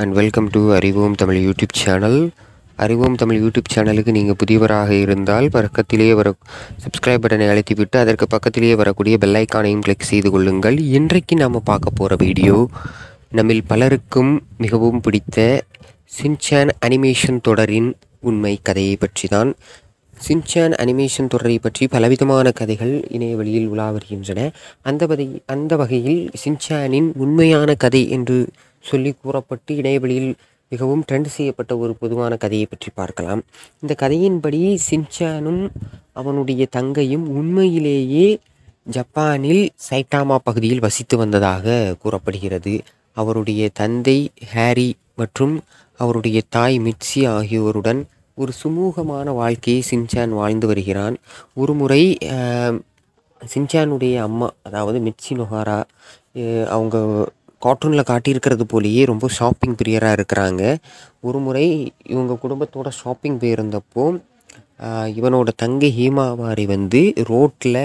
and welcome to அறிவோம் Tamil YouTube channel அறிவோம் Tamil YouTube சேனலுக்கு நீங்கள் புதியவராக இருந்தால் பக்கத்திலேயே வர சப்ஸ்கிரைப் பட்டனை அழுத்திவிட்டு அதற்கு பக்கத்திலேயே வரக்கூடிய பெல் ஐக்கானையும் கிளிக் செய்து கொள்ளுங்கள் இன்றைக்கு நாம் பார்க்க போகிற வீடியோ நம்மில் பலருக்கும் மிகவும் பிடித்த சின்சான் அனிமேஷன் தொடரின் உண்மை கதையை பற்றி தான் சின்சான் அனிமேஷன் தொடரை பற்றி பலவிதமான கதைகள் இணைய வழியில் உலா வருகின்றன அந்த வகை அந்த வகையில் சின்சானின் உண்மையான கதை என்று சொல்லி கூறப்பட்டு இணையவெளியில் மிகவும் ட்ரெண்ட் செய்யப்பட்ட ஒரு பொதுவான கதையை பற்றி பார்க்கலாம் இந்த கதையின்படி சின்சானும் அவனுடைய தங்கையும் உண்மையிலேயே ஜப்பானில் சைட்டாமா பகுதியில் வசித்து வந்ததாக கூறப்படுகிறது அவருடைய தந்தை ஹாரி மற்றும் அவருடைய தாய் மிட்சி ஆகியோருடன் ஒரு சுமூகமான வாழ்க்கையை சின்சான் வாழ்ந்து வருகிறான் ஒரு முறை ஆஹ், சின்சானுடைய அம்மா அதாவது மிட்சி நொஹாரா அஹ், அவங்க கார்ட்டூனில் காட்டியிருக்கிறது போலேயே ரொம்ப ஷாப்பிங் பிரியராக இருக்கிறாங்க ஒரு முறை இவங்க குடும்பத்தோட ஷாப்பிங் போயிருந்தப்போ ஆஹ், இவனோட தங்கை ஹீமாவாரி வந்து ரோட்டில்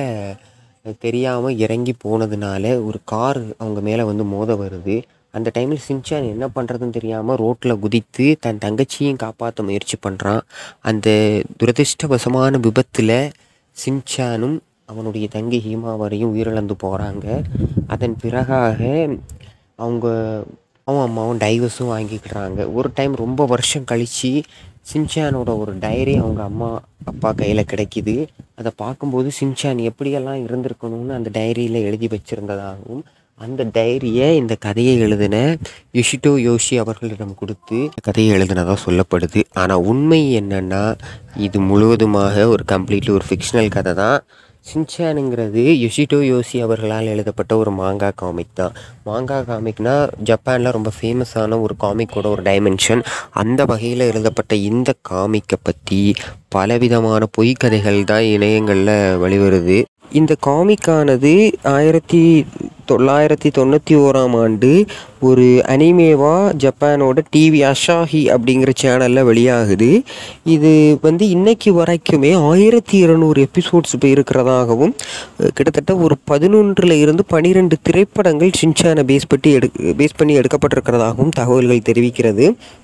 தெரியாமல் இறங்கி போனதுனால ஒரு கார் அவங்க மேலே வந்து மோத வருது அந்த டைமில் சின்சான் என்ன பண்ணுறதுன்னு தெரியாமல் ரோட்டில் குதித்து தன் தங்கச்சியையும் காப்பாற்ற முயற்சி பண்ணுறான் அந்த துரதிர்ஷ்டவசமான விபத்தில் சின்சானும் அவனுடைய தங்கை ஹீமாவரையும் உயிரிழந்து போகிறாங்க அதன் பிறகாக அவங்க அவன் அம்மாவும் டைவர்ஸும் வாங்கிக்கிறாங்க ஒரு டைம் ரொம்ப வருஷம் கழித்து சின்சானோட ஒரு டைரி அவங்க அம்மா அப்பா கையில் கிடைக்கிது அதை பார்க்கும்போது சின்சான் எப்படியெல்லாம் இருந்திருக்கணும்னு அந்த டைரியில் எழுதி வச்சுருந்ததாகவும் அந்த டைரியை இந்த கதையை எழுதின யுஷிட்டோ யோஷி அவர்களிடம் கொடுத்து கதையை எழுதினதாக சொல்லப்படுது ஆனால் உண்மை என்னன்னா இது முழுவதுமாக ஒரு கம்ப்ளீட்லி ஒரு ஃபிக்ஷனல் கதை தான் சின்சானுங்கிறது யுஷிட்டோ யோசி அவர்களால் எழுதப்பட்ட ஒரு மாங்கா காமிக் தான் மாங்கா காமிக்னா ஜப்பானில் ரொம்ப ஃபேமஸான ஒரு காமிக்கோட ஒரு டைமென்ஷன் அந்த வகையில் எழுதப்பட்ட இந்த காமிக்கை பற்றி பலவிதமான பொய்க்கதைகள் தான் இணையங்களில் வெளிவருது இந்த காமிக்கானது ஆயிரத்தி தொள்ளாயிரத்தி தொண்ணூற்றி ஓராம் ஆண்டு ஒரு அனிமேவா ஜப்பானோட டிவி அஷாஹி அப்படிங்கிற சேனலில் வெளியாகுது இது வந்து இன்னைக்கு வரைக்குமே ஆயிரத்தி இருநூறு எபிசோட்ஸ் இப்போ இருக்கிறதாகவும் அஹ், கிட்டத்தட்ட ஒரு பதினொன்றில் இருந்து பனிரெண்டு திரைப்படங்கள் ஷின்சானை பேஸ் பற்றி எடு பேஸ் பண்ணி எடுக்கப்பட்டிருக்கிறதாகவும் தகவல்கள் தெரிவிக்கிறது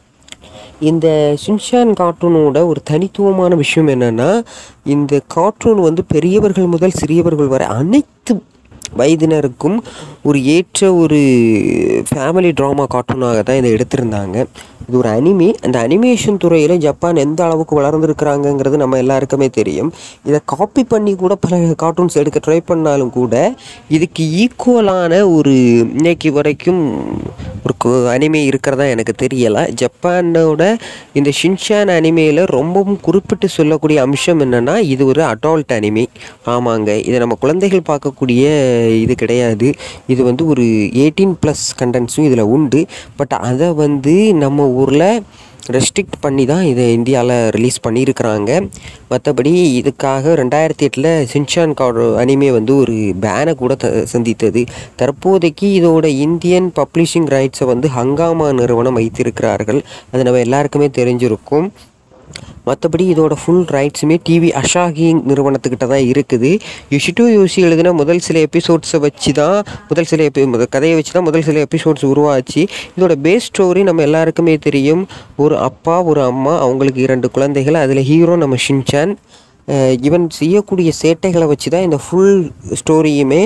இந்த ஷின்சான் கார்ட்டூனோட ஒரு தனித்துவமான விஷயம் என்னென்னா இந்த கார்ட்டூன் வந்து பெரியவர்கள் முதல் சிறியவர்கள் வரை அனைத்து வயதினருக்கும் ஒரு ஏற்ற ஒரு ஃபேமிலி ட்ராமா கார்ட்டூனாக தான் இதை எடுத்திருந்தாங்க இது ஒரு அனிமி அந்த அனிமேஷன் துறையில் ஜப்பான் எந்த அளவுக்கு வளர்ந்துருக்குறாங்கங்கிறது நம்ம எல்லாருக்குமே தெரியும் இதை காப்பி பண்ணி கூட பல கார்ட்டூன்ஸ் எடுக்க ட்ரை பண்ணாலும் கூட இதுக்கு ஈக்குவலான ஒரு இன்னைக்கு வரைக்கும் ஒரு அனிமே இருக்கிறதா எனக்கு தெரியலை ஜப்பானோட இந்த ஷின்சான் அனிமேயில் ரொம்பவும் குறிப்பிட்டு சொல்லக்கூடிய அம்சம் என்னென்னா இது ஒரு அடால்ட் அனிமே ஆமாங்க இதை நம்ம குழந்தைகள் பார்க்கக்கூடிய இது கிடையாது இது வந்து ஒரு எயிட்டீன் ப்ளஸ் கண்டென்ட்ஸும் இதில் உண்டு பட் அதை வந்து நம்ம ஊரில் ரெஸ்ட்ரிக்ட் பண்ணி தான் இதை இந்தியாவில் ரிலீஸ் பண்ணியிருக்கிறாங்க மற்றபடி இதுக்காக ரெண்டாயிரத்தி எட்டில் சின்சான் கார்டு அனிமே வந்து ஒரு பேனை கூட த சந்தித்தது தற்போதைக்கு இதோட இந்தியன் பப்ளிஷிங் ரைட்ஸை வந்து ஹங்காமா நிறுவனம் வைத்திருக்கிறார்கள் அது நம்ம எல்லாருக்குமே தெரிஞ்சிருக்கும் மற்றபடி இதோட ஃபுல் ரைட்ஸுமே டிவி அஷாகி நிறுவனத்துக்கிட்ட தான் இருக்குது யுஷிட்டோ யோசி எழுதின முதல் சில எபிசோட்ஸை வச்சு தான் முதல் சில எபி முதல் கதையை வச்சு தான் முதல் சில எபிசோட்ஸ் உருவாச்சு இதோட பேஸ் ஸ்டோரி நம்ம எல்லாருக்குமே தெரியும் ஒரு அப்பா ஒரு அம்மா அவங்களுக்கு இரண்டு குழந்தைகள் அதில் ஹீரோ நம்ம ஷின்சான் அஹ் இவன் செய்யக்கூடிய சேட்டைகளை வச்சு தான் இந்த ஃபுல் ஸ்டோரியுமே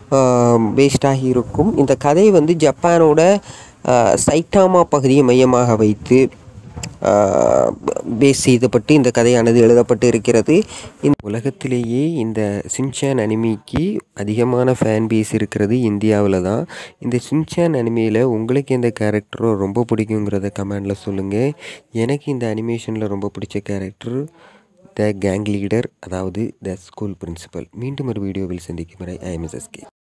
பேஸ்டாகி இருக்கும் இந்த கதை வந்து ஜப்பானோட அஹ், சைட்டாமா பகுதியை மையமாக வைத்து பேஸ் செய்தப்பட்டு இந்த கதையானது எழுதப்பட்டு இருக்கிறது இந்த உலகத்திலேயே இந்த சின்சான் அனிமிக்கு அதிகமான ஃபேன் பேஸ் இருக்கிறது இந்தியாவில் தான் இந்த சின்சான் அனிமியில் உங்களுக்கு எந்த கேரக்டரோ ரொம்ப பிடிக்குங்கிறத கமெண்டில் சொல்லுங்கள் எனக்கு இந்த அனிமேஷனில் ரொம்ப பிடிச்ச கேரக்டர் த கேங் லீடர் அதாவது த ஸ்கூல் பிரின்சிபல் மீண்டும் ஒரு வீடியோவில் சந்திக்கும் வரை ஐஎம்எஸ்எஸ்கே